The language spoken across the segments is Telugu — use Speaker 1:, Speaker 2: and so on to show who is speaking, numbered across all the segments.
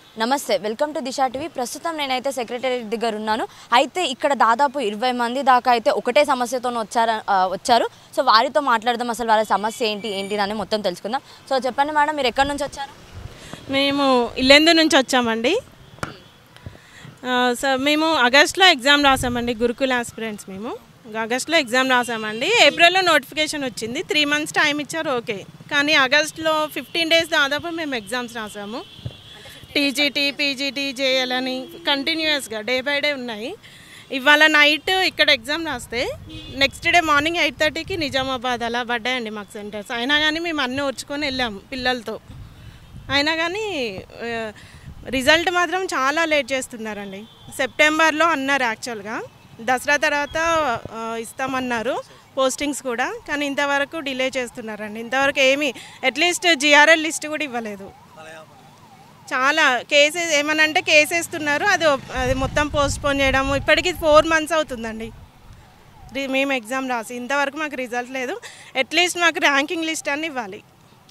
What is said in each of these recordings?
Speaker 1: నమస్తే వెల్కమ్ టు దిశా టీవీ ప్రస్తుతం నేనైతే సెక్రటరీ దగ్గర ఉన్నాను అయితే ఇక్కడ దాదాపు ఇరవై మంది దాకా అయితే ఒకటే సమస్యతో వచ్చారు ఆ, వచ్చారు సో వారితో మాట్లాడదాం అసలు వాళ్ళ సమస్య ఏంటి ఏంటి అని మొత్తం తెలుసుకుందాం సో చెప్పండి మేడం మీరు ఎక్కడి నుంచి వచ్చారు
Speaker 2: మేము ఇల్లెందు నుంచి వచ్చామండి ఆ, సో మేము ఆగస్ట్లో ఎగ్జామ్ రాసామండి గురుకుల ఆస్పిరెంట్స్ మేము ఆగస్ట్లో ఎగ్జామ్ రాసామండి ఏప్రిల్లో నోటిఫికేషన్ వచ్చింది త్రీ మంత్స్ టైం ఇచ్చారు ఓకే కానీ ఆగస్ట్లో ఫిఫ్టీన్ డేస్ దాదాపు మేము ఎగ్జామ్స్ రాసాము టీజీటీ పీజీటీ చేయాలని కంటిన్యూస్గా డే బై డే ఉన్నాయి ఇవాళ నైట్ ఇక్కడ ఎగ్జామ్ రాస్తే నెక్స్ట్ డే మార్నింగ్ ఎయిట్ థర్టీకి నిజామాబాద్ అలా పడ్డాయండి మాకు సెంటర్స్ అయినా కానీ మేము అన్నీ వచ్చుకొని వెళ్ళాము పిల్లలతో అయినా కానీ ఆ, రిజల్ట్ మాత్రం చాలా లేట్ చేస్తున్నారండి సెప్టెంబర్లో అన్నారు యాక్చువల్గా దసరా తర్వాత ఆ, ఇస్తామన్నారు పోస్టింగ్స్ కూడా కానీ ఇంతవరకు డిలే చేస్తున్నారండి ఇంతవరకు ఏమీ అట్లీస్ట్ జిఆర్ఎల్ లిస్ట్ కూడా ఇవ్వలేదు చాలా కేసెస్ ఏమనంటే కేసు వేస్తున్నారు అది ఒప్- అది మొత్తం పోస్ట్ పోన్ చేయడము ఇప్పటికి ఫోర్ మంత్స్ అవుతుందండి రి- మేము ఎగ్జామ్ రాసి ఇంతవరకు మాకు రిజల్ట్ లేదు అట్లీస్ట్ మాకు ర్యాంకింగ్ లిస్ట్ అని ఇవ్వాలి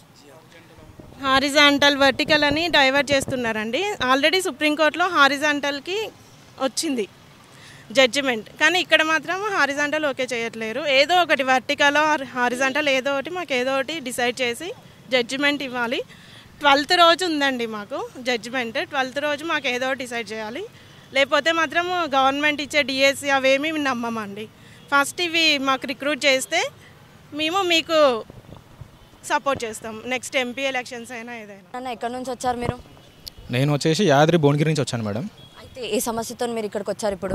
Speaker 2: హారిజాంటల్ వర్టికల్ అని డైవర్ట్ చేస్తున్నారండి ఆల్రెడీ సుప్రీంకోర్టులో హారిజాంటల్కి వచ్చింది జడ్జిమెంట్ కానీ ఇక్కడ మాత్రం హారిజాంటల్ ఓకే చేయట్లేరు ఏదో ఒకటి వర్టికల్ హారిజాంటల్ ఏదో ఒకటి మాకు ఏదో ఒకటి డిసైడ్ చేసి జడ్జిమెంట్ ఇవ్వాలి ట్వెల్త్ రోజు ఉందండి మాకు జడ్జిమెంట్ ట్వెల్త్ రోజు మాకు ఏదో ఒకటి డిసైడ్ చేయాలి లేకపోతే మాత్రం గవర్నమెంట్ ఇచ్చే డిఎస్సి అవేమీ నమ్మమండి ఫస్ట్ ఇవి మాకు రిక్రూట్ చేస్తే మేము మీకు సపోర్ట్ చేస్తాం నెక్స్ట్ ఎంపీ ఎలక్షన్స్ అయినా ఏదైనా
Speaker 1: అన్న ఎక్కడి నుంచి వచ్చారు మీరు
Speaker 3: నేను వచ్చేసి యాదాద్రి భువనగిరి నుంచి వచ్చాను మేడం
Speaker 1: అయితే ఏ సమస్యతో మీరు ఇక్కడికి వచ్చారు ఇప్పుడు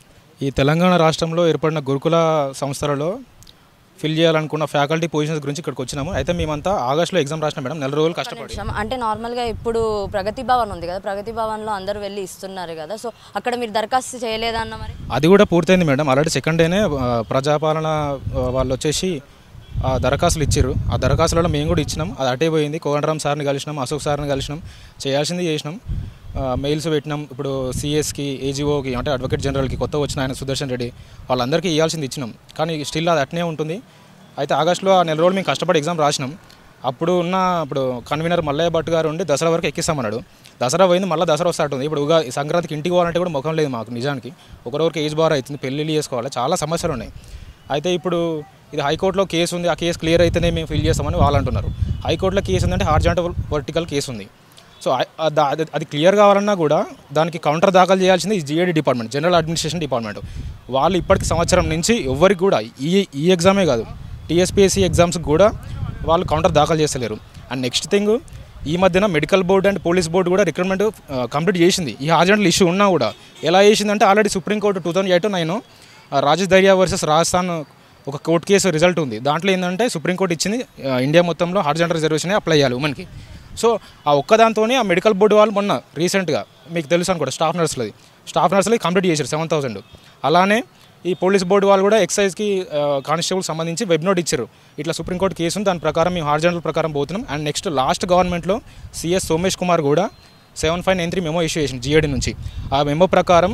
Speaker 3: ఈ తెలంగాణ రాష్ట్రంలో ఏర్పడిన గురుకుల సంస్థలలో ఫిల్ చేయాలనుకున్న ఫ్యాకల్టీ పొజిషన్స్ గురించి ఇక్కడికి వచ్చినాము అయితే మేమంతా ఆగస్టులో ఎగ్జామ్ రాసినాం మేడం నెల రోజులు కష్టపడి
Speaker 1: నిమిషం. అంటే నార్మల్గా ఇప్పుడు ప్రగతి భవన్ ఉంది కదా ప్రగతి భవన్లో అందరూ వెళ్ళి ఇస్తున్నారు కదా సో అక్కడ మీరు దరఖాస్తు చేయలేదన్న మరి
Speaker 3: అది కూడా పూర్తయింది మేడం ఆల్రెడీ సెకండ్ డేనే ఆ, ప్రజాపాలన ఆ, వాళ్ళు వచ్చేసి ఆ దరఖాస్తులు ఇచ్చారు ఆ దరఖాస్తులలో మేము కూడా ఇచ్చినాం అది అటే పోయింది కోదండరామ్ సార్ని కలిసినాం అశోక్ సార్ని కలిసినాం చేయాల్సింది చేసినాం ఆ, మెయిల్స్ పెట్టినాం ఇప్పుడు సిఎస్కి ఏజీఓకి అంటే అడ్వకేట్ జనరల్కి కొత్త వచ్చిన ఆయన సుదర్శన్ రెడ్డి వాళ్ళందరికీ ఇవ్వాల్సింది ఇచ్చినాం కానీ స్టిల్ అది అట్నే ఉంటుంది అయితే ఆగస్టులో ఆ నెల రోజులు మేము కష్టపడి ఎగ్జామ్ రాసినాం అప్పుడు ఉన్న ఇప్పుడు కన్వీనర్ మల్లయ్య భట్ గారు ఉండి దసరా వరకు ఎక్కిస్తామన్నాడు దసరా పోయింది మళ్ళీ దసరా వస్తాటుంది ఇప్పుడు ఉగా సంక్రాంతికి ఇంటికి పోవాలంటే కూడా ముఖం లేదు మాకు నిజానికి ఒకరొకరికి ఏజ్ బార్ అవుతుంది పెళ్ళిళ్ళు చేసుకోవాలి చాలా సమస్యలు ఉన్నాయి అయితే ఇప్పుడు ఇది హైకోర్టులో కేసు ఉంది ఆ కేసు క్లియర్ అయితేనే మేము ఫిల్ చేస్తామని వాళ్ళు అంటున్నారు హైకోర్టులో కేసు ఉందంటే హార్జాంటల్ వర్టికల్ కేసు ఉంది సో ఆ- ఆ దా- అది- అది క్లియర్ కావాలన్నా కూడా దానికి కౌంటర్ దాఖలు చేయాల్సింది ఈ GAD department general administration department వాళ్ళు ఇప్పటికి సంవత్సరం నుంచి ఎవరికి కూడా ఈ ఈ ఎగ్జామే కాదు టీఎస్పీఎస్సీ ఎగ్జామ్స్కి కూడా వాళ్ళు కౌంటర్ దాఖలు చేస్తలేరు అండ్ నెక్స్ట్ థింగ్ ఈ మధ్యన medical board and police board కూడా రిక్రూట్మెంట్ కంప్లీట్ చేసింది ఈ హార్జెంటల్ ఇష్యూ ఉన్నా కూడా ఎలా చేసిందంటే already Supreme Court two thousand eight nine Rajesh Darya versus Rajasthan ఒక కోర్ట్ కేసు రిజల్ట్ ఉంది దాంట్లో ఏంటంటే సుప్రీంకోర్టు ఇచ్చింది ఆ, ఇండియా మొత్తంలో హార్జెంటల్ రిజర్వేషన్ అప్లై చేయాలి ఉమెన్కి సో ఆ ఒక్కదాంతోనే ఆ మెడికల్ బోర్డు వాళ్ళు మొన్న రీసెంట్గా మీకు తెలుసు అనుకోండి స్టాఫ్ నర్సులది స్టాఫ్ నర్సులది కంప్లీట్ చేశారు సెవెన్ థౌసండ్ అలానే ఈ పోలీస్ బోర్డు వాళ్ళు కూడా ఎక్సైజ్కి కానిస్టేబుల్ సంబంధించి వెబ్ నోట్ ఇచ్చారు ఇట్లా సుప్రీంకోర్టు కేసు ఉంది దాని ప్రకారం మేము హార్జెంటల్ ప్రకారం పోతున్నాం అండ్ నెక్స్ట్ లాస్ట్ గవర్నమెంట్లో సిఎస్ సోమేష్ కుమార్ కూడా seven five nine three memo issue చేసింది జిఏడి నుంచి ఆ మెమో ప్రకారం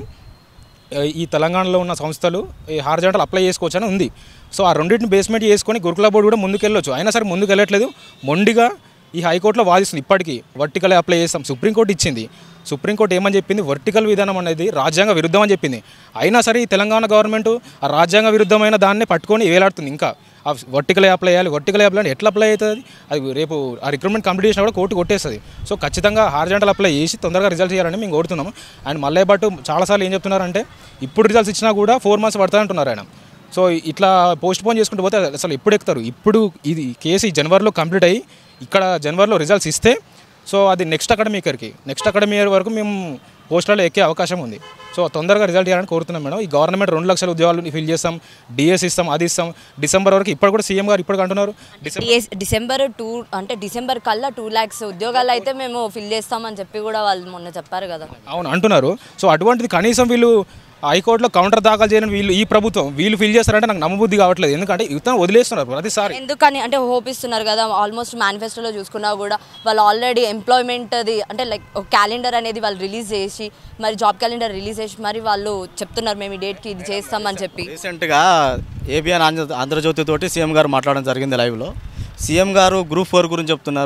Speaker 3: ఆ, ఈ తెలంగాణలో ఉన్న సంస్థలు ఈ హార్జెంటల్ అప్లై చేసుకోవచ్చు అని ఉంది సో ఆ రెండింటిని బేస్మెంట్ చేసుకొని గురుకుల బోర్డు కూడా ముందుకు వెళ్ళొచ్చు అయినా సరే ముందుకు వెళ్ళట్లేదు మొండిగా ఈ హైకోర్టులో వాదిస్తుంది ఇప్పటికీ వర్టికల్ అప్లై చేస్తాం సుప్రీంకోర్టు ఇచ్చింది సుప్రీంకోర్టు ఏమని చెప్పింది వర్టికల్ విధానం అనేది రాజ్యాంగ విరుద్ధం అని చెప్పింది అయినా సరే ఈ తెలంగాణ గవర్నమెంట్ ఆ రాజ్యాంగ విరుద్ధమైన దాన్ని పట్టుకొని వేలాడుతుంది ఇంకా ఆ వర్టికల్ అప్లై చేయాలి వర్టికల్ అప్లై అంటే ఎట్లా అప్లై అవుతుంది అది రేపు ఆ రిక్రూట్మెంట్ కంప్లీట్ చేసినా కూడా కోర్టు కొట్టేస్తుంది సో ఖచ్చితంగా హార్జెంటల్ అప్లై చేసి తొందరగా రిజల్ట్ చేయాలని మేము కోరుతున్నాము అండ్ మల్లయ్య భట్ చాలాసార్లు ఏం చెప్తున్నారంటే ఇప్పుడు రిజల్ట్స్ ఇచ్చినా కూడా ఫోర్ మంత్స్ పడుతుంది అంటున్నారు ఆయన సో ఇట్లా పోస్ట్ పోన్ చేసుకుంటూ పోతే అసలు ఎప్పుడు ఎక్కుతారు ఇప్పుడు ఇది కేసు ఈ జనవరిలో కంప్లీట్ అయ్యి ఇక్కడ జనవరిలో రిజల్ట్స్ ఇస్తే సో అది నెక్స్ట్ అకాడమిక్ ఇయర్కి నెక్స్ట్ అకాడమిక్ ఇయర్ వరకు మేము పోస్టులలో ఎక్కే అవకాశం ఉంది సో తొందరగా రిజల్ట్ చేయాలని కోరుతున్నాం మేడం ఈ గవర్నమెంట్ రెండు లక్షల ఉద్యోగాలు ఫిల్ చేస్తాం డిఎస్ ఇస్తాం అది ఇస్తాం డిసెంబర్ వరకు ఇప్పుడు కూడా సీఎం గారు ఇప్పుడు అంటున్నారు డిసెంబర్
Speaker 1: డిఎస్ డిసెంబర్ టూ అంటే డిసెంబర్ కల్లా టూ ల్యాక్స్ ఉద్యోగాలు అయితే మేము ఫిల్ చేస్తామని చెప్పి కూడా వాళ్ళు మొన్న చెప్పారు కదా
Speaker 3: అవును అంటున్నారు సో అటువంటిది కనీసం వీళ్ళు హైకోర్టులో కౌంటర్ దాఖలు చేయని వీళ్ళు ఈ ప్రభుత్వం వీళ్ళు ఫిల్ చేస్తారంటే నాకు నమ్మబుద్ధి కావట్లేదు ఎందుకంటే ఇతను వదిలేస్తున్నారు ప్రతిసారి
Speaker 1: ఎందుకని అంటే హోప్ ఇస్తున్నారు కదా ఆల్మోస్ట్ మేనిఫెస్టోలో చూసుకున్నా కూడా వాళ్ళు ఆల్రెడీ ఎంప్లాయ్మెంట్ది అంటే లైక్ ఒక క్యాలెండర్ అనేది వాళ్ళు రిలీజ్ చేసి మరి జాబ్ క్యాలెండర్ రిలీజ్ చేసి మరి వాళ్ళు చెప్తున్నారు మేము ఈ డేట్కి ఇది చేస్తామని చెప్పి
Speaker 4: రీసెంట్గా ఏబిఎన్ ఆంధ్ర ఆంధ్రజ్యోతి తోటి సీఎం గారు మాట్లాడడం జరిగింది లైవ్లో సీఎం గారు గ్రూప్ ఫోర్ గురించి చెప్తున్నారు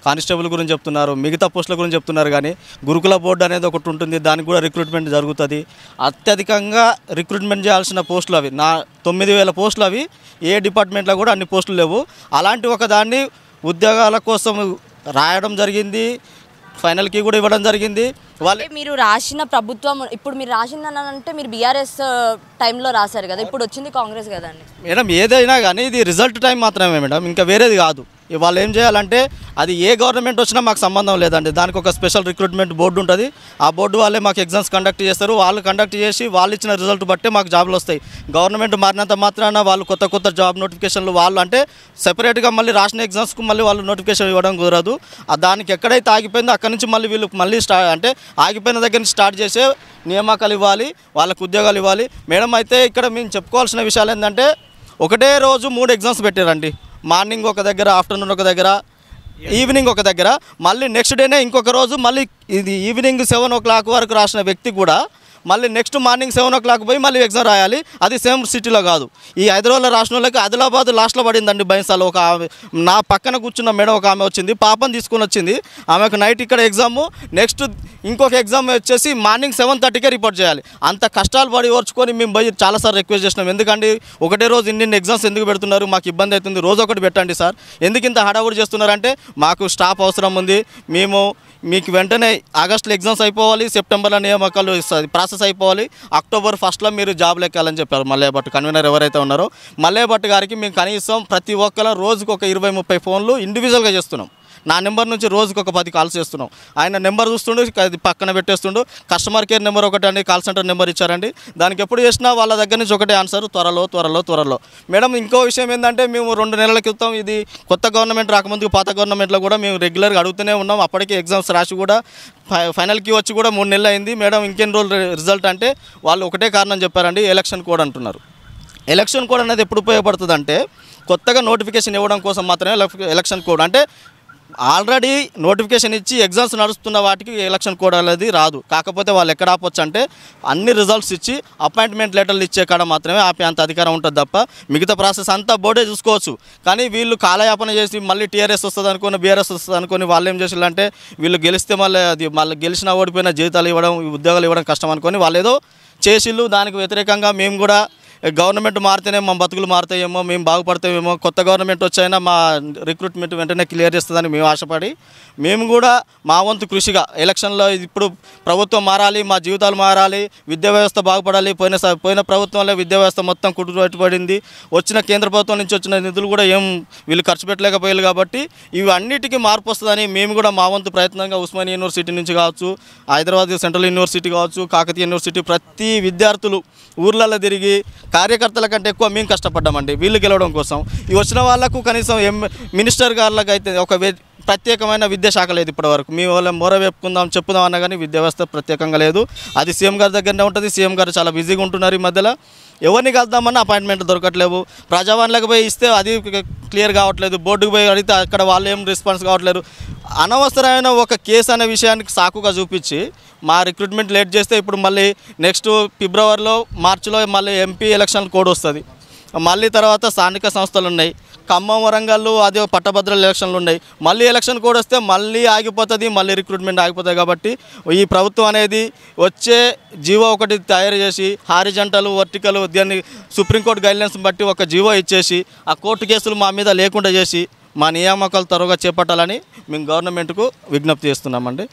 Speaker 4: కానిస్టేబుల్ గురించి చెప్తున్నారు మిగతా పోస్టుల గురించి చెప్తున్నారు కానీ గురుకుల బోర్డు అనేది ఒకటి ఉంటుంది దానికి కూడా రిక్రూట్మెంట్ జరుగుతుంది అత్యధికంగా రిక్రూట్మెంట్ చేయాల్సిన పోస్టులు అవి నా తొమ్మిది వేల పోస్టులు అవి ఏ డిపార్ట్మెంట్లో కూడా అన్ని పోస్టులు లేవు అలాంటి ఒక దాన్ని ఉద్యోగాల కోసం రాయడం జరిగింది ఫైనల్కి కూడా ఇవ్వడం జరిగింది వాళ్ళ
Speaker 1: అంటే మీరు రాసిన ప్రభుత్వం ఇప్పుడు మీరు రాసిందని అంటే మీరు బీఆర్ఎస్ టైంలో రాశారు కదా ఇప్పుడు వచ్చింది కాంగ్రెస్ కదండి
Speaker 4: మేడం ఏదైనా కానీ ఇది రిజల్ట్ టైం మాత్రమే మేడం ఇంకా వేరేది కాదు ఇ- వాళ్ళు ఏం చేయాలంటే అది ఏ గవర్నమెంట్ వచ్చినా మాకు సంబంధం లేదండి దానికి ఒక స్పెషల్ రిక్రూట్మెంట్ బోర్డు ఉంటుంది ఆ బోర్డు వాళ్ళే మాకు ఎగ్జామ్స్ కండక్ట్ చేస్తారు వాళ్ళు కండక్ట్ చేసి వాళ్ళు ఇచ్చిన రిజల్ట్ బట్టే మాకు జాబ్లు వస్తాయి గవర్నమెంట్ మారినంత మాత్రాన వాళ్ళు కొత్త కొత్త జాబ్ నోటిఫికేషన్లు వాళ్ళు అంటే సెపరేట్గా మళ్ళీ రాసిన ఎగ్జామ్స్కు మళ్ళీ వాళ్ళు నోటిఫికేషన్ ఇవ్వడం కుదరదు ఆ దానికి ఎక్కడైతే ఆగిపోయిందో అక్కడి నుంచి మళ్ళీ వీళ్ళు మళ్ళీ స్టా అంటే ఆగిపోయిన దగ్గర నుంచి స్టార్ట్ చేసే నియామకాలు ఇవ్వాలి వాళ్ళకు ఉద్యోగాలు ఇవ్వాలి మేడం అయితే ఇక్కడ మేము చెప్పుకోవాల్సిన విషయాలు ఏంటంటే ఒకటే రోజు మూడు ఎగ్జామ్స్ పెట్టారండి మార్నింగ్ ఒక దగ్గర ఆఫ్టర్నూన్ ఒక దగ్గర ఈవినింగ్ ఒక దగ్గర మళ్ళీ నెక్స్ట్ డేనే ఇంకొక రోజు మళ్ళీ ఇది ఈవినింగ్ సెవెన్ ఓ క్లాక్ వరకు రాసిన వ్యక్తి కూడా మళ్ళీ next morning seven o'clock పోయి మళ్ళీ ఎగ్జామ్ రాయాలి అది సేమ్ సిటీలో కాదు ఈ హైదరాబాద్లో రాసిన వాళ్ళకి ఆదిలాబాద్ లాస్ట్లో పడిందండి బైన్సాలో ఒక ఆమె నా పక్కన కూర్చున్న మేడం ఒక ఆమె వచ్చింది పాపని తీసుకొని వచ్చింది ఆమెకు నైట్ ఇక్కడ ఎగ్జామ్ నెక్స్ట్ ఇంకొక ఎగ్జామ్ వచ్చేసి మార్నింగ్ సెవెన్ థర్టీకే రిపోర్ట్ చేయాలి అంత కష్టాలు పడి ఓర్చుకొని మేము పోయి చాలాసార్లు రిక్వెస్ట్ చేసినాం ఎందుకంటే ఒకటే రోజు ఇన్ని ఎగ్జామ్స్ ఎందుకు పెడుతున్నారు మాకు ఇబ్బంది అవుతుంది రోజు ఒకటి పెట్టండి సార్ ఎందుకు ఇంత హడావుడి చేస్తున్నారంటే మాకు స్టాఫ్ అవసరం ఉంది మేము మీకు వెంటనే ఆగస్టులో ఎగ్జామ్స్ అయిపోవాలి సెప్టెంబర్లో నియామకాలు స- ప్రాసెస్ అయిపోవాలి అక్టోబర్ ఫస్ట్లో మీరు జాబ్లు ఎక్కాలని చెప్పారు మల్లయ్య భట్ కన్వీనర్ ఎవరైతే ఉన్నారో మల్లయ్య భట్ గారికి మేము కనీసం ప్రతి ఒక్కరు రోజుకు ఒక ఇరవై ముప్పై ఫోన్లు ఇండివిజువల్గా చేస్తున్నాం నా నెంబర్ నుంచి రోజుకు ఒక పది కాల్స్ చేస్తున్నాం ఆయన నెంబర్ చూస్తుండు అది పక్కన పెట్టేస్తుండు కస్టమర్ కేర్ నెంబర్ ఒకటి అండి కాల్ సెంటర్ నెంబర్ ఇచ్చారండి దానికి ఎప్పుడు చేసినా వాళ్ళ దగ్గర నుంచి ఒకటే ఆన్సర్ త్వరలో త్వరలో త్వరలో మేడం ఇంకో విషయం ఏంటంటే మేము రెండు నెలల క్రితం ఇది కొత్త గవర్నమెంట్ రాకముందు పాత గవర్నమెంట్లో కూడా మేము రెగ్యులర్గా అడుగుతూనే ఉన్నాం అప్పటికే ఎగ్జామ్స్ రాసి కూడా ఫై- ఫైనల్కి వచ్చి కూడా మూడు నెలలు అయింది మేడం ఇంకెన్ని రోజులు రిజల్ట్ అంటే వాళ్ళు ఒకటే కారణం చెప్పారండి ఎలక్షన్ కోడ్ అంటున్నారు ఎలక్షన్ కోడ్ అనేది ఎప్పుడు ఉపయోగపడుతుంది అంటే కొత్తగా నోటిఫికేషన్ ఇవ్వడం కోసం మాత్రమే ఎలక్- ఎలక్షన్ కోడ్ అంటే ఆల్రెడీ నోటిఫికేషన్ ఇచ్చి ఎగ్జామ్స్ నడుస్తున్న వాటికి ఎలక్షన్ కోడ్ అనేది రాదు కాకపోతే వాళ్ళు ఎక్కడ ఆపొచ్చు అంటే అన్ని రిజల్ట్స్ ఇచ్చి అపాయింట్మెంట్ లెటర్లు ఇచ్చే కాడ మాత్రమే ఆపే అంత అధికారం ఉంటుంది తప్ప మిగతా ప్రాసెస్ అంతా బోర్డే చూసుకోవచ్చు కానీ వీళ్ళు కాలయాపన చేసి మళ్ళీ టీఆర్ఎస్ వస్తుంది అనుకుని బీఆర్ఎస్ వస్తుంది అనుకుని వాళ్ళు ఏం చేసిందంటే వీళ్ళు గెలిస్తే మళ్ళీ అది మళ్ళీ గెలిచిన ఓడిపోయిన జీతాలు ఇవ్వడం ఉద్యోగాలు ఇవ్వడం కష్టం అనుకొని వాళ్ళు ఏదో చేసిళ్ళు దానికి వ్యతిరేకంగా మేము కూడా గవర్నమెంట్ మారితేనే మా బతుకులు మారుతాయేమో మేము బాగుపడతామేమో కొత్త గవర్నమెంట్ వచ్చైనా మా రిక్రూట్మెంట్ వెంటనే క్లియర్ చేస్తుందని మేము ఆశపడి మేము కూడా మా వంతు కృషిగా ఎలక్షన్లో ఇప్పుడు ప్రభుత్వం మారాలి మా జీవితాలు మారాలి విద్యా వ్యవస్థ బాగుపడాలి పోయిన స- పోయిన ప్రభుత్వంలో విద్యా వ్యవస్థ మొత్తం కుట్టుబడిపోయింది వచ్చిన కేంద్ర ప్రభుత్వం నుంచి వచ్చిన నిధులు కూడా ఏం వీళ్ళు ఖర్చు పెట్టలేకపోయారు కాబట్టి ఇవి అన్నిటికీ మార్పు వస్తుందని మేము కూడా మా వంతు ప్రయత్నంగా ఉస్మానియా యూనివర్సిటీ నుంచి కావచ్చు హైదరాబాద్ సెంట్రల్ యూనివర్సిటీ కావచ్చు కాకతీయ యూనివర్సిటీ ప్రతి విద్యార్థులు ఊర్లలో తిరిగి కార్యకర్తల కంటే ఎక్కువ మేము కష్టపడ్డామండి వీళ్ళు గెలవడం కోసం ఈ వచ్చిన వాళ్ళకు కనీసం ఎం మినిస్టర్ గారులకు అయితే ఒక వే- ప్రత్యేకమైన విద్యాశాఖ లేదు ఇప్పటివరకు మీ వాళ్ళ మొర వేపుకుందాం చెప్పుదాం అన్నా కానీ విద్యా వ్యవస్థ ప్రత్యేకంగా లేదు అది సీఎం గారి దగ్గరనే ఉంటుంది సీఎం గారు చాలా బిజీగా ఉంటున్నారు ఈ మధ్యలో ఎవరిని కలుద్దామన్నా అపాయింట్మెంట్ దొరకట్లేవు ప్రజావాణిలకు పోయి ఇస్తే అది క్లియర్ కావట్లేదు బోర్డుకు పోయి అడిగితే అక్కడ వాళ్ళు ఏం రెస్పాన్స్ కావట్లేదు అనవసరమైన ఒక కేసు అనే విషయానికి సాకుగా చూపించి మా రిక్రూట్మెంట్ లేట్ చేస్తే ఇప్పుడు మళ్ళీ నెక్స్ట్ ఫిబ్రవరిలో మార్చిలో మళ్ళీ ఎంపీ ఎలక్షన్ కోడ్ వస్తుంది మళ్ళీ తర్వాత స్థానిక సంస్థలు ఉన్నాయి ఖమ్మం వరంగల్ అదే పట్టభద్రుల ఎలక్షన్లు ఉన్నాయి మళ్ళీ ఎలక్షన్ కోడ్ వస్తే మళ్ళీ ఆగిపోతుంది మళ్ళీ రిక్రూట్మెంట్ ఆగిపోతుంది కాబట్టి ఈ ప్రభుత్వం అనేది వచ్చే జీవో ఒకటి తయారు చేసి హారిజంటలు వర్టికల్ దాన్ని సుప్రీంకోర్టు గైడ్లైన్స్ బట్టి ఒక జీవో ఇచ్చేసి ఆ కోర్టు కేసులు మా మీద లేకుండా చేసి మా నియామకాలు త్వరగా చేపట్టాలని మేము గవర్నమెంట్కు విజ్ఞప్తి చేస్తున్నామండి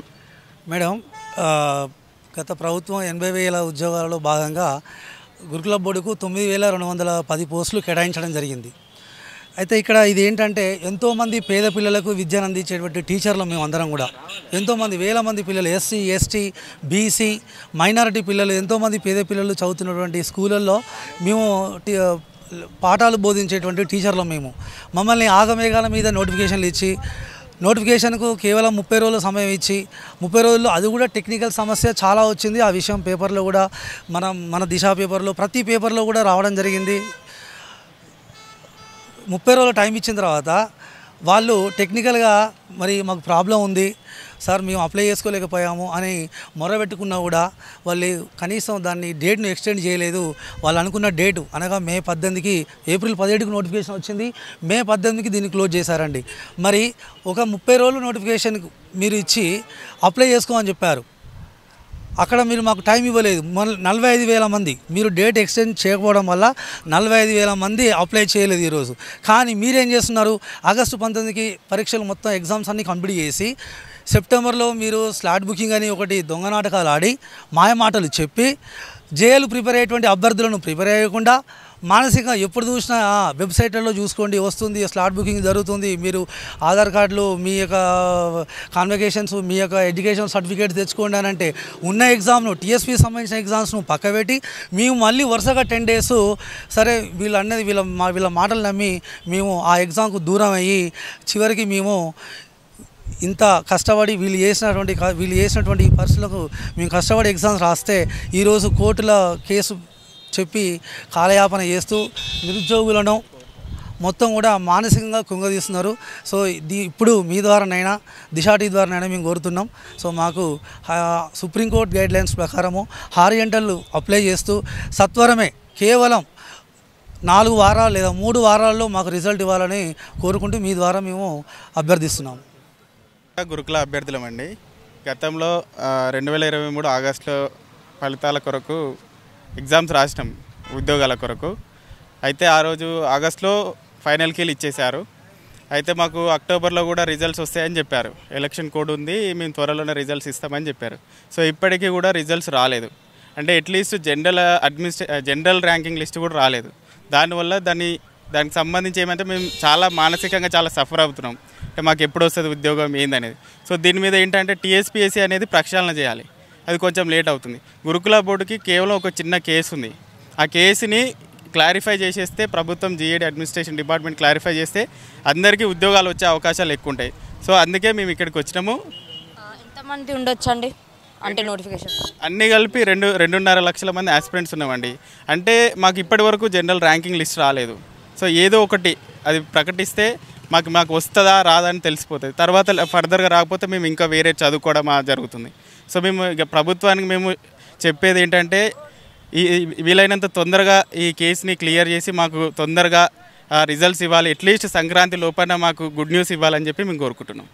Speaker 5: మేడం ఆ, గత ప్రభుత్వం ఎనభై వేల ఉద్యోగాలలో భాగంగా గురుకుల బోర్డుకు తొమ్మిది వేల రెండు వందల పది పోస్టులు కేటాయించడం జరిగింది అయితే ఇక్కడ ఇది ఏంటంటే ఎంతోమంది పేద పిల్లలకు విద్యను అందించేటువంటి టీచర్లు మేము అందరం కూడా ఎంతోమంది వేల మంది పిల్లలు ఎస్సీ ఎస్టీ బీసీ మైనారిటీ పిల్లలు ఎంతోమంది పేద పిల్లలు చదువుతున్నటువంటి స్కూళ్ళల్లో మేము టీ- పాఠాలు బోధించేటువంటి టీచర్లు మేము మమ్మల్ని ఆగమేఘాల మీద నోటిఫికేషన్లు ఇచ్చి నోటిఫికేషన్కు కేవలం ముప్పై రోజుల సమయం ఇచ్చి ముప్పై రోజుల్లో అది కూడా టెక్నికల్ సమస్య చాలా వచ్చింది ఆ విషయం పేపర్లో కూడా మనం మన దిశ పేపర్లో ప్రతి పేపర్లో కూడా రావడం జరిగింది ముప్పై రోజులు టైం ఇచ్చిన తర్వాత వాళ్ళు టెక్నికల్గా మరి మాకు ప్రాబ్లం ఉంది సార్ మేము అప్లై చేసుకోలేకపోయాము అని మొరబెట్టుకున్నా కూడా వాళ్ళు కనీసం దాన్ని డేట్ను ఎక్స్టెండ్ చేయలేదు వాళ్ళు అనుకున్న డేటు అనగా మే పద్దెనిమిదికి ఏప్రిల్ పదిహేడుకి నోటిఫికేషన్ వచ్చింది మే పద్దెనిమిదికి దీన్ని క్లోజ్ చేశారండి మరి ఒక ముప్పై రోజులు నోటిఫికేషన్ మీరు ఇచ్చి అప్లై చేసుకోమని చెప్పారు అక్కడ మీరు మాకు టైం ఇవ్వలేదు మన నలభై ఐదు వేల మంది మీరు డేట్ ఎక్స్టెండ్ చేయకపోవడం వల్ల నలభై ఐదు వేల మంది అప్లై చేయలేదు ఈరోజు కానీ మీరేం చేస్తున్నారు ఆగస్టు పంతొమ్మిదికి పరీక్షలు మొత్తం ఎగ్జామ్స్ అన్నీ కంప్లీట్ చేసి సెప్టెంబర్లో మీరు స్లాట్ బుకింగ్ అని ఒకటి దొంగ నాటకాలు ఆడి మాయమాటలు చెప్పి జేఏలు ప్రిపేర్ అయ్యేటువంటి అభ్యర్థులను ప్రిపేర్ అయ్యకుండా మానసికంగా ఎప్పుడు చూసినా ఆ, వెబ్సైట్లలో చూసుకోండి వస్తుంది స్లాట్ బుకింగ్ జరుగుతుంది మీరు ఆధార్ కార్డులు మీ యొక్క కాన్వకేషన్స్ మీ యొక్క ఎడ్యుకేషన్ సర్టిఫికేట్ తెచ్చుకోండి అని అంటే ఉన్న ఎగ్జామ్ను టీఎస్పీ సంబంధించిన ఎగ్జామ్స్ను పక్కబెట్టి మేము మళ్ళీ వరుసగా టెన్ డేస్ సరే వీళ్ళు అన్నది వీళ్ళ మా వీళ్ళ మాటలు నమ్మి మేము ఆ ఎగ్జామ్కు దూరం అయ్యి చివరికి మేము ఇంత కష్టపడి వీళ్ళు చేసినటువంటి క- వీళ్ళు చేసినటువంటి ఈ పరిస్థితులకు మేము కష్టపడి ఎగ్జామ్స్ రాస్తే ఈరోజు కోర్టుల కేసు చెప్పి కాలయాపన చేస్తూ నిరుద్యోగులను మొత్తం కూడా మానసికంగా కుంగదీస్తున్నారు సో ఇది ఇప్పుడు మీ ద్వారానైనా దిశాటి ద్వారానైనా మేము కోరుతున్నాం సో మాకు ఆ, సుప్రీంకోర్టు గైడ్ లైన్స్ ప్రకారము హారియంటల్ అప్లై చేస్తూ సత్వరమే కేవలం నాలుగు వారాలు లేదా మూడు వారాల్లో మాకు రిజల్ట్ ఇవ్వాలని కోరుకుంటూ మీ ద్వారా మేము అభ్యర్థిస్తున్నాము
Speaker 6: గురుకుల అభ్యర్థులమండి గతంలో ఆ, రెండు వేల ఇరవై మూడు ఆగస్టులో ఫలితాల కొరకు ఎగ్జామ్స్ రాసినాం ఉద్యోగాల కొరకు అయితే ఆ రోజు ఆగస్టులో ఫైనల్ కీలు ఇచ్చేశారు అయితే మాకు అక్టోబర్లో కూడా రిజల్ట్స్ వస్తాయని చెప్పారు ఎలక్షన్ కోడ్ ఉంది మేము త్వరలోనే రిజల్ట్స్ ఇస్తామని చెప్పారు సో ఇప్పటికీ కూడా రిజల్ట్స్ రాలేదు అంటే అట్లీస్ట్ జనరల్ అడ్మినిస్ట్రే జనరల్ ర్యాంకింగ్ లిస్ట్ కూడా రాలేదు దానివల్ల దాన్ని దానికి సంబంధించి ఏమంటే మేము చాలా మానసికంగా చాలా సఫర్ అవుతున్నాం అంటే మాకు ఎప్పుడు వస్తుంది ఉద్యోగం ఏందనేది సో దీని మీద ఏంటంటే టీఎస్పీఎస్సీ అనేది ప్రక్షాళన చేయాలి అది కొంచెం లేట్ అవుతుంది గురుకుల బోర్డుకి కేవలం ఒక చిన్న కేసు ఉంది ఆ కేసుని క్లారిఫై చేసేస్తే ప్రభుత్వం జీఏడీ అడ్మినిస్ట్రేషన్ డిపార్ట్మెంట్ క్లారిఫై చేస్తే అందరికీ ఉద్యోగాలు వచ్చే అవకాశాలు ఎక్కువ ఉంటాయి సో అందుకే మేము ఇక్కడికి వచ్చినాము
Speaker 1: ఎంతమంది ఉండొచ్చండి అంటే నోటిఫికేషన్
Speaker 6: అన్నీ కలిపి రెండు రెండున్నర లక్షల మంది ఆస్పిరెంట్స్ ఉన్నామండి అంటే మాకు ఇప్పటి వరకు జనరల్ ర్యాంకింగ్ లిస్ట్ రాలేదు సో ఏదో ఒకటి అది ప్రకటిస్తే మాకు మాకు వస్తుందా రాదా అని తెలిసిపోతుంది తర్వాత ఫర్దర్గా రాకపోతే మేము ఇంకా వేరే చదువుకోవడం ఆ జరుగుతుంది సో మేము ఇక ప్రభుత్వానికి మేము చెప్పేది ఏంటంటే ఈ ఈ- వీలైనంత తొందరగా ఈ కేసుని క్లియర్ చేసి మాకు తొందరగా రిజల్ట్స్ ఇవ్వాలి అట్లీస్ట్ సంక్రాంతి లోపల మాకు గుడ్ న్యూస్ ఇవ్వాలని చెప్పి మేము కోరుకుంటున్నాం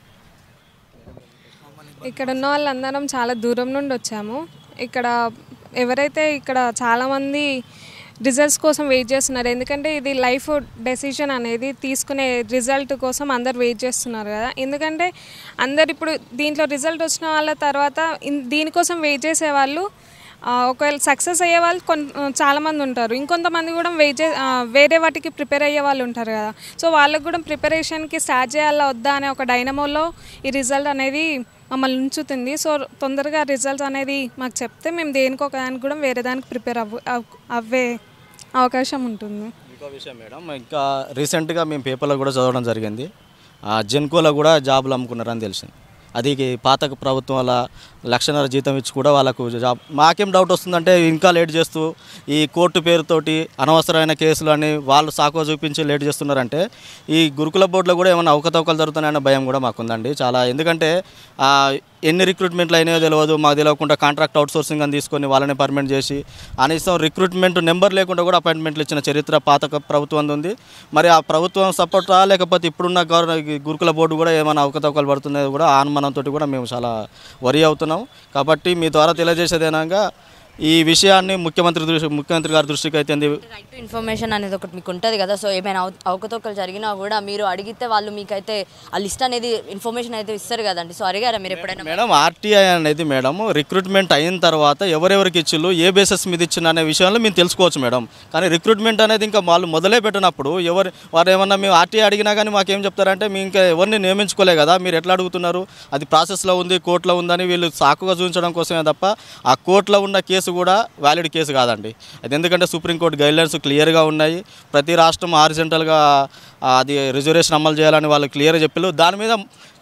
Speaker 7: ఇక్కడ ఉన్న వాళ్ళందరం చాలా దూరం నుండి వచ్చాము ఇక్కడ ఎవరైతే ఇక్కడ చాలామంది రిజల్ట్స్ కోసం వెయిట్ చేస్తున్నారు ఎందుకంటే ఇది లైఫ్ డెసిషన్ అనేది తీసుకునే రిజల్ట్ కోసం అందరు వెయిట్ చేస్తున్నారు కదా ఎందుకంటే అందరు ఇప్పుడు దీంట్లో రిజల్ట్ వచ్చిన వాళ్ళ తర్వాత ఇన్- దీనికోసం వెయిట్ చేసే వాళ్ళు ఆ, ఒకవేళ సక్సెస్ అయ్యే వాళ్ళు కొన్ చాలామంది ఉంటారు ఇంకొంతమంది కూడా వెయిట్ చే ఆ, వేరే వాటికి ప్రిపేర్ అయ్యే వాళ్ళు ఉంటారు కదా సో వాళ్ళకు కూడా ప్రిపరేషన్కి స్టార్ట్ చేయాలా వద్దా అనే ఒక డైనమోలో ఈ రిజల్ట్ అనేది మమ్మల్ని ఉంచుతుంది సో తొందరగా రిజల్ట్స్ అనేది మాకు చెప్తే మేము దేనికి ఒక దానికి కూడా వేరే దానికి ప్రిపేర్ అవ్వ అవ్- అవ్వే అవకాశం ఉంటుంది
Speaker 4: ఇంకో విషయం మేడం ఇంకా రీసెంట్గా మేము పేపర్లో కూడా చదవడం జరిగింది ఆ జెన్కోలో కూడా జాబులు అమ్ముకున్నారని తెలిసింది అది పాత ప్రభుత్వం వల్ల లక్షన్నర జీతం ఇచ్చి కూడా వాళ్ళకు జాబ్ మాకేం డౌట్ వస్తుందంటే ఇంకా లేట్ చేస్తూ ఈ కోర్టు పేరుతోటి అనవసరమైన కేసులు అని వాళ్ళు సాకువ చూపించి లేట్ చేస్తున్నారంటే ఈ గురుకుల బోర్డులో కూడా ఏమైనా అవకతవకలు జరుగుతున్నాయన్న భయం కూడా మాకుందండి చాలా ఎందుకంటే ఆ, ఎన్ని రిక్రూట్మెంట్లు అయినాయో తెలియదు మాకు తెలియకుండా కాంట్రాక్ట్ అవుట్సోర్సింగ్ అని తీసుకొని వాళ్ళని పర్మనెంట్ చేసి కనీసం రిక్రూట్మెంట్ నెంబర్ లేకుండా కూడా అపాయింట్మెంట్లు ఇచ్చిన చరిత్ర పాత క- ప్రభుత్వం ఉంది మరి ఆ ప్రభుత్వం సపోర్ట్ రా లేకపోతే ఇప్పుడున్న గవర్న గురుకుల బోర్డు కూడా ఏమైనా అవకతవకలు పడుతున్నాయో కూడా ఆ అనుమానంతో కూడా మేము చాలా వరి అవుతున్నాం కాబట్టి మీ ద్వారా తెలియజేసేదేనాగా ఈ విషయాన్ని ముఖ్యమంత్రి దృష్టి ముఖ్యమంత్రి గారి దృష్టికి అయితే
Speaker 1: రైట్ టు ఇన్ఫర్మేషన్ అనేది ఒకటి మీకు ఉంటుంది కదా సో ఏమైనా అవ- అవకతవకలు జరిగినా కూడా మీరు అడిగితే వాళ్ళు మీకైతే ఆ లిస్ట్ అనేది ఇన్ఫర్మేషన్ అయితే ఇస్తారు కదండి సో అడిగారా మీరు ఎప్పుడైనా
Speaker 4: మేడం ఆర్టీఐ అనేది మేడం రిక్రూట్మెంట్ అయిన తర్వాత ఎవరెవరికి ఇచ్చిళ్ళు ఏ బేసిస్ మీద ఇచ్చిన అనే విషయంలో మేము తెలుసుకోవచ్చు మేడం కానీ రిక్రూట్మెంట్ అనేది ఇంకా వాళ్ళు మొదలే పెట్టినప్పుడు ఎవరు వారు ఏమన్నా మేము ఆర్టీఐ అడిగినా కానీ మాకేం చెప్తారంటే మేము ఇంకా ఎవరిని నియమించుకోలే కదా మీరు ఎట్లా అడుగుతున్నారు అది ప్రాసెస్లో ఉంది కోర్టులో ఉందని వీళ్ళు సాకుగా చూపించడం కోసమే తప్ప ఆ కోర్టులో ఉన్న కేసు కూడా వ్యాలిడ్ కేసు కాదండి అది ఎందుకంటే సుప్రీంకోర్టు గైడ్లైన్స్ క్లియర్గా ఉన్నాయి ప్రతి రాష్ట్రం హారిజెంటల్గా అది రిజర్వేషన్ అమలు చేయాలని వాళ్ళు క్లియర్గా చెప్పారు దాని మీద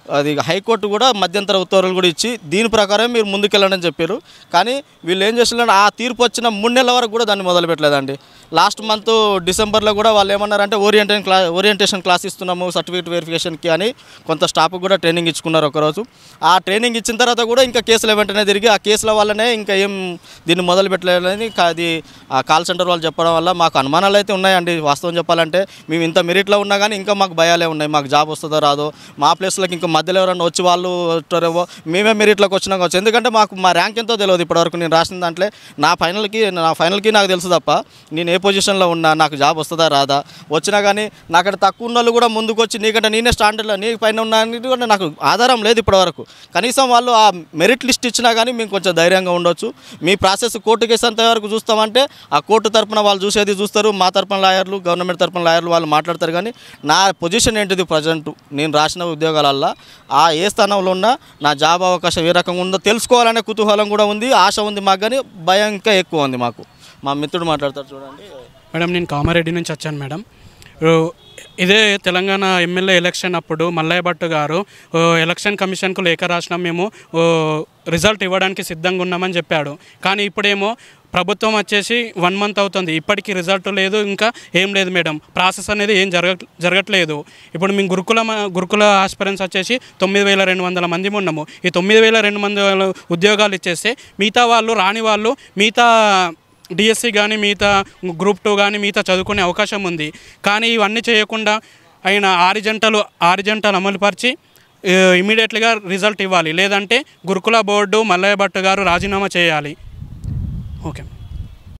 Speaker 4: అది హైకోర్టు కూడా మధ్యంతర ఉత్తర్వులు కూడా ఇచ్చి దీని ప్రకారం మీరు ముందుకెళ్ళండి చెప్పారు కానీ వీళ్ళు ఏం చేస్తున్నారు ఆ తీర్పు వచ్చిన మూడు నెలల వరకు కూడా దాన్ని మొదలు పెట్టలేదండి లాస్ట్ మంత్ డిసెంబర్లో కూడా వాళ్ళు ఏమన్నారంటే ఓరియంటేషన్ క్లా ఓరియంటేషన్ క్లాస్ ఇస్తున్నాము సర్టిఫికేట్ వెరిఫికేషన్కి అని కొంత స్టాఫ్ కూడా ట్రైనింగ్ ఇచ్చుకున్నారు ఒకరోజు ఆ ట్రైనింగ్ ఇచ్చిన తర్వాత కూడా ఇంకా కేసుల వెంటనే తిరిగి ఆ కేసుల వల్లనే ఇంకా ఏం దీన్ని మొదలు పెట్టలేదని కా- అది ఆ కాల్ సెంటర్ వాళ్ళు చెప్పడం వల్ల మాకు అనుమానాలు అయితే ఉన్నాయండి వాస్తవం చెప్పాలంటే మేము ఇంత మెరిట్లో ఉన్నా కానీ ఇంకా మాకు భయాలే ఉన్నాయి మాకు జాబ్ వస్తుందో రాదో మా ప్లేస్లోకి ఇంకా మధ్యలో ఎవరైనా వచ్చి వాళ్ళు ఉంటారేమో మేమే మెరిట్లోకి వచ్చినా కావచ్చు ఎందుకంటే మాకు మా ర్యాంక్ ఎంతో తెలియదు ఇప్పటివరకు నేను రాసిన దాంట్లో నా ఫైనల్కి నా ఫైనల్కి నాకు తెలుసు తప్ప నేను ఏ పొజిషన్లో ఉన్నా నాకు జాబ్ వస్తుందా రాదా వచ్చినా కానీ నాకంటే తక్కువ ఉన్న వాళ్ళు కూడా ముందుకు వచ్చి నీకంటే నేనే స్టాండర్డ్లో నీ పైన ఉన్నా అని కూడా నాకు ఆధారం లేదు ఇప్పటివరకు కనీసం వాళ్ళు ఆ మెరిట్ లిస్ట్ ఇచ్చినా కానీ మేము కొంచెం ధైర్యంగా ఉండొచ్చు మీ ప్రాసెస్ కోర్టు కేసు అంత వరకు చూస్తామంటే ఆ కోర్టు తరపున వాళ్ళు చూసేది చూస్తారు మా తరపున లాయర్లు గవర్నమెంట్ తరపున లాయర్లు వాళ్ళు మాట్లాడతారు కానీ నా పొజిషన్ ఏంటిది ప్రజెంట్ నేను రాసిన ఉద్యోగాలల్లో ఆ ఏ స్థానంలో ఉన్నా నా జాబ్ అవకాశం ఏ రకంగా ఉందో తెలుసుకోవాలనే కుతూహలం కూడా ఉంది ఆశ ఉంది మాకు కానీ భయం ఇంకా ఎక్కువ ఉంది మాకు మా మిత్రుడు మాట్లాడతారు చూడండి
Speaker 8: మేడం నేను కామారెడ్డి నుంచి వచ్చాను మేడం ఓ, ఇదే తెలంగాణ ఎమ్మెల్యే ఎలక్షన్ అప్పుడు మల్లయ్య భట్ గారు ఓ, ఎలక్షన్ కమిషన్కు లేఖ రాసినాం మేము ఓ, రిజల్ట్ ఇవ్వడానికి సిద్ధంగా ఉన్నామని చెప్పాడు కానీ ఇప్పుడేమో ప్రభుత్వం వచ్చేసి వన్ మంత్ అవుతుంది ఇప్పటికీ రిజల్ట్ లేదు ఇంకా ఏం లేదు మేడం ప్రాసెస్ అనేది ఏం జరగ జరగట్లేదు ఇప్పుడు మేము గురుకుల మ- గురుకుల ఆస్పిరెంట్స్ వచ్చేసి తొమ్మిది వేల రెండు వందల మంది ఉన్నాము ఈ తొమ్మిది వేల రెండు వందల ఉద్యోగాలు ఇచ్చేస్తే మిగతా వాళ్ళు రాని వాళ్ళు మిగతా డిఎస్సి కానీ మిగతా గ్రూప్ టూ కానీ మిగతా చదువుకునే అవకాశం ఉంది కానీ ఇవన్నీ చేయకుండా ఆయన ఆరు జంటలు ఆరు జంటలు అమలుపరిచి ఇమీడియట్లీగా రిజల్ట్ ఇవ్వాలి లేదంటే గురుకుల బోర్డు మల్లయ్య భట్ గారు రాజీనామా చేయాలి ఓకే